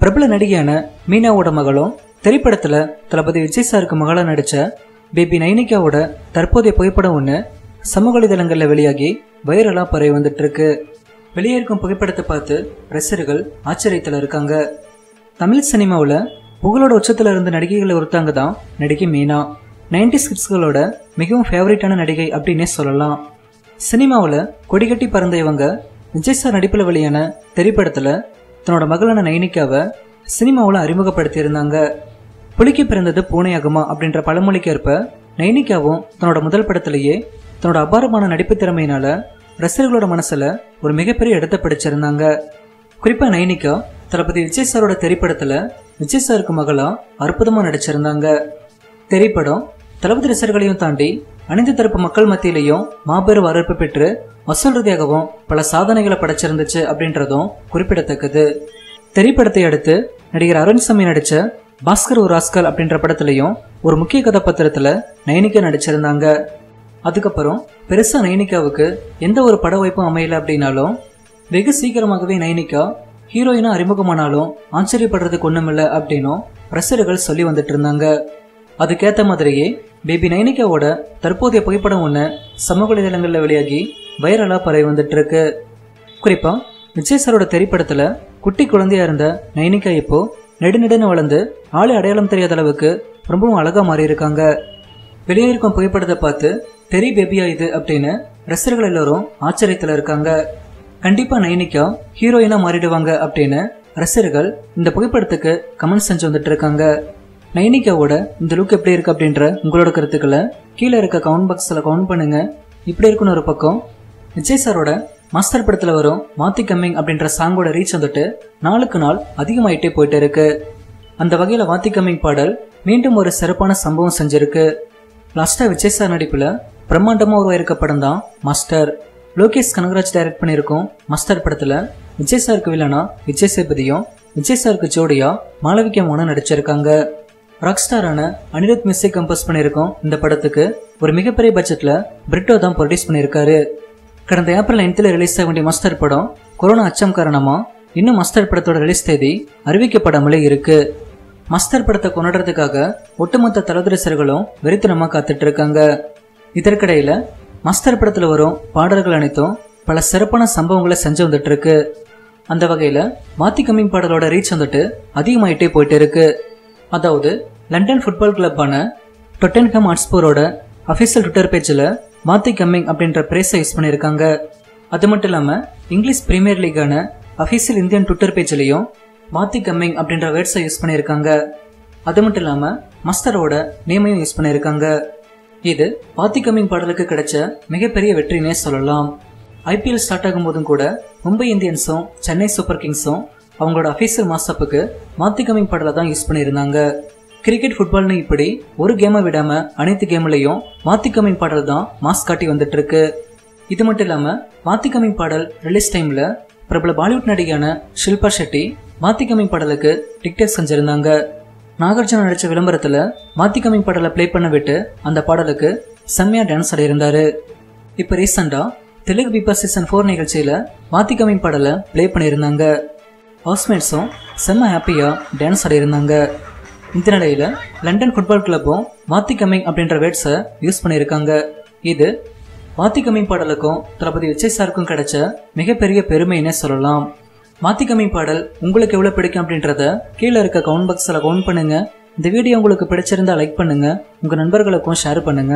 பிரபல நடிகையான மீனாவோட மகளும் திரைப்படத்துல தளபதி விஜய் சாருக்கு மகளா நடிச்ச பேபி நைனிகாவோட தற்போதைய புகைப்படம் ஒன்று சமூக வலைதளங்களில் வெளியாகி வைரலா பரவி வந்துட்டு இருக்கு வெளியே இருக்கும் புகைப்படத்தை பார்த்து ரசிகர்கள் ஆச்சரியத்தில் இருக்காங்க தமிழ் சினிமாவில் புகழோட உச்சத்தில் இருந்த நடிகைகள் ஒருத்தவங்க தான் நடிகை மீனா நைன்டி கிட்ஸ்களோட மிகவும் ஃபேவரட்டான நடிகை அப்படின்னே சொல்லலாம் சினிமாவில் கொடிகட்டி பறந்த இவங்க விஜய் சார் நடிப்பில் வெளியான திரைப்படத்தில் தன்னோட மகளான நைனிகாவை சினிமாவில் அறிமுகப்படுத்தியிருந்தாங்க புலிக்கு பிறந்தது பூனையாகுமா அப்படின்ற பழமொழிக்கு ஏற்ப நைனிகாவும் தன்னோட முதல் படத்திலேயே தன்னோட அபாரமான நடிப்பு திறமையினால ரசிகர்களோட மனசுல ஒரு மிகப்பெரிய இடத்தை பிடிச்சிருந்தாங்க குறிப்பா நைனிகா தளபதி விஜய் சாரோட திரைப்படத்துல விஜய் சாருக்கு மகளா அற்புதமா நடிச்சிருந்தாங்க திரைப்படம் தளபதி ரசிகர்களையும் தாண்டி அனைத்து தரப்பு மக்கள் மத்தியிலையும் மாபெரும் வரவேற்பு பெற்று வசூல் ரீதியாகவும் பல சாதனைகளை படைச்சிருந்துச்சு அப்படின்றதும் குறிப்பிடத்தக்கது திரைப்படத்தை அடுத்து நடிகர் அருண்சாமி நடிச்ச பாஸ்கர் ஒரு ஆஸ்கர் அப்படின்ற படத்துலையும் ஒரு முக்கிய கதாபாத்திரத்துல நயனிகா நடிச்சிருந்தாங்க அதுக்கப்புறம் பெருசா நயனிகாவுக்கு எந்த ஒரு பட வாய்ப்பும் அமையல அப்படின்னாலும் வெகு சீக்கிரமாகவே நயனிகா ஹீரோயினா அறிமுகமானாலும் ஆச்சரியப்படுறதுக்கு ஒண்ணுமில்ல அப்படின்னும் ரசிகர்கள் சொல்லி வந்துட்டு இருந்தாங்க அதுக்கேத்த மாதிரியே பேபி நைனிகாவோட தற்போதைய புகைப்படம் ஒன்று சமூக வலைதளங்களில் வெளியாகி வைரலா பரவி வந்துட்டு இருக்கு குறிப்பா விஜய் சாரோட திரைப்படத்துல குட்டி குழந்தையா இருந்த நைனிகா இப்போ நெடுநெடுன்னு வளர்ந்து ஆளை அடையாளம் தெரியாத அளவுக்கு ரொம்பவும் அழகா மாறி இருக்காங்க வெளியே இருக்கும் புகைப்படத்தை பார்த்து தெரி பேபியா இது அப்படின்னு ரசிகர்கள் எல்லாரும் ஆச்சரியத்துல இருக்காங்க கண்டிப்பா நைனிகா ஹீரோயினா மாறிடுவாங்க அப்படின்னு ரசிகர்கள் இந்த புகைப்படத்துக்கு கமெண்ட் செஞ்சு வந்துட்டு இருக்காங்க நைனிகாவோட இந்த லுக் எப்படி இருக்கு அப்படின்ற உங்களோட கருத்துக்களை கீழே இருக்க கவுண்ட் பாக்ஸில் கவுண்ட் பண்ணுங்க இப்படி இருக்குன்னு ஒரு பக்கம் விஜய் சாரோட மாஸ்டர் படத்தில் வரும் மாத்தி கம்மிங் அப்படின்ற சாங்கோட ரீச் வந்துட்டு நாளுக்கு நாள் அதிகமாயிட்டே போயிட்டு இருக்கு அந்த வகையில் வாத்தி கம்மிங் பாடல் மீண்டும் ஒரு சிறப்பான சம்பவம் செஞ்சிருக்கு லாஸ்டா விஜய் சார் நடிப்பில் பிரம்மாண்டமாக உருவாயிருக்க படம் தான் மாஸ்டர் லோகேஷ் கனகராஜ் டைரக்ட் பண்ணியிருக்கோம் மாஸ்டர் படத்தில் விஜய் சாருக்கு வில்லனா விஜய் சேபதியும் விஜய் சாருக்கு ஜோடியா மாளவிகா மோனும் நடிச்சிருக்காங்க ராக் ஸ்டாரான அனிருத் மியூசிக் கம்போஸ் பண்ணியிருக்கோம் இந்த படத்துக்கு ஒரு மிகப்பெரிய பட்ஜெட்டில் பிரிட்டோ தான் ப்ரொடியூஸ் பண்ணியிருக்காரு கடந்த ஏப்ரல் நைன்த்தில் ரிலீஸ் ஆக வேண்டிய மாஸ்டர் படம் கொரோனா அச்சம் காரணமா இன்னும் மாஸ்டர் படத்தோட ரிலீஸ் தேதி அறிவிக்கப்படாமலே இருக்கு மாஸ்டர் படத்தை கொண்டாடுறதுக்காக ஒட்டுமொத்த தலதரசர்களும் வெறித்தனமா காத்துட்டு இருக்காங்க இதற்கிடையில மாஸ்டர் படத்துல வரும் பாடல்கள் அனைத்தும் பல சிறப்பான சம்பவங்களை செஞ்சு வந்துட்டு இருக்கு அந்த வகையில மாத்தி கம்மிங் பாடலோட ரீச் வந்துட்டு அதிகமாயிட்டே போயிட்டு இருக்கு அதாவது லண்டன் ஃபுட்பால் கிளப்பான டொட்டன்ஹாம் ஹாட்ஸ்போரோட அஃபிஷியல் ட்விட்டர் பேஜில் மாத்தி கம்மிங் அப்படின்ற பிரேஸை யூஸ் பண்ணியிருக்காங்க அது மட்டும் இல்லாமல் இங்கிலீஷ் பிரீமியர் லீக்கான அஃபிஷியல் இந்தியன் ட்விட்டர் பேஜ்லேயும் மாத்தி கம்மிங் அப்படின்ற வேர்ட்ஸை யூஸ் பண்ணியிருக்காங்க அது மட்டும் இல்லாமல் மாஸ்டரோட நேமையும் யூஸ் பண்ணியிருக்காங்க இது பாத்தி கம்மிங் பாடலுக்கு கிடைச்ச மிகப்பெரிய வெற்றினே சொல்லலாம் ஐபிஎல் ஸ்டார்ட் ஆகும்போதும் கூட மும்பை இந்தியன்ஸும் சென்னை சூப்பர் கிங்ஸும் அவங்களோட அஃபீஷியல் மாஸ்அப்புக்கு மாத்தி கம்மிங் பாடலை தான் யூஸ் பண்ணியிருந்தாங்க கிரிக்கெட் ஃபுட்பால்னு இப்படி ஒரு கேமை விடாம அனைத்து கேம்லையும் மாத்தி கம்மிங் பாடல் தான் மாஸ் காட்டி வந்துட்டு இருக்கு இது மட்டும் இல்லாம மாத்தி கம்மிங் பாடல் ரிலீஸ் டைம்ல பிரபல பாலிவுட் நடிகையான ஷில்பா ஷெட்டி மாத்தி கம்மிங் பாடலுக்கு டிக்டேக் செஞ்சிருந்தாங்க நாகார்ஜுனா நடிச்ச விளம்பரத்துல மாத்தி கம்மிங் பாடலை ப்ளே பண்ண விட்டு அந்த பாடலுக்கு செம்மையா டான்ஸ் ஆடியிருந்தாரு இப்போ ரீசெண்டா தெலுங்கு பிபா சீசன் ஃபோர் நிகழ்ச்சியில மாத்தி கம்மிங் பாடலை ப்ளே பண்ணியிருந்தாங்க ஹவுஸ்மேட்ஸும் செம்ம ஹாப்பியா டான்ஸ் ஆடியிருந்தாங்க இந்த நிலையில லண்டன் ஃபுட்பால் கிளப்பும் மாத்தி கம்மிங் அப்படின்ற வேர்ட்ஸை யூஸ் பண்ணியிருக்காங்க இது மாத்தி கம்மிங் பாடலுக்கும் தளபதி விஜய் சாருக்கும் கிடைச்ச மிகப்பெரிய பெருமைன்னே சொல்லலாம் மாத்தி கம்மிங் பாடல் உங்களுக்கு எவ்வளவு பிடிக்கும் அப்படின்றத கீழே இருக்க கவுண்ட் பாக்ஸில் கவுண்ட் பண்ணுங்க இந்த வீடியோ உங்களுக்கு பிடிச்சிருந்தா லைக் பண்ணுங்க உங்க நண்பர்களுக்கும் ஷேர் பண்ணுங்க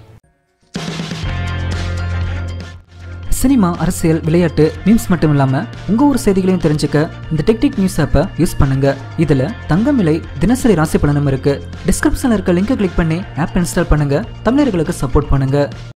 சினிமா அரசியல் விளையாட்டு மீம்ஸ் மட்டும் இல்லாம உங்க ஊர் செய்திகளையும் தெரிஞ்சுக்க இந்த டெக்டிக் நியூஸ் ஆப்பை யூஸ் பண்ணுங்க இதுல தங்கம் விலை தினசரி ராசி பலனும் இருக்கு டிஸ்கிரிப்ஷன்ல இருக்க லிங்கை கிளிக் பண்ணி ஆப் இன்ஸ்டால் பண்ணுங்க தமிழர்களுக்கு சப்போர்ட் பண்ணுங்க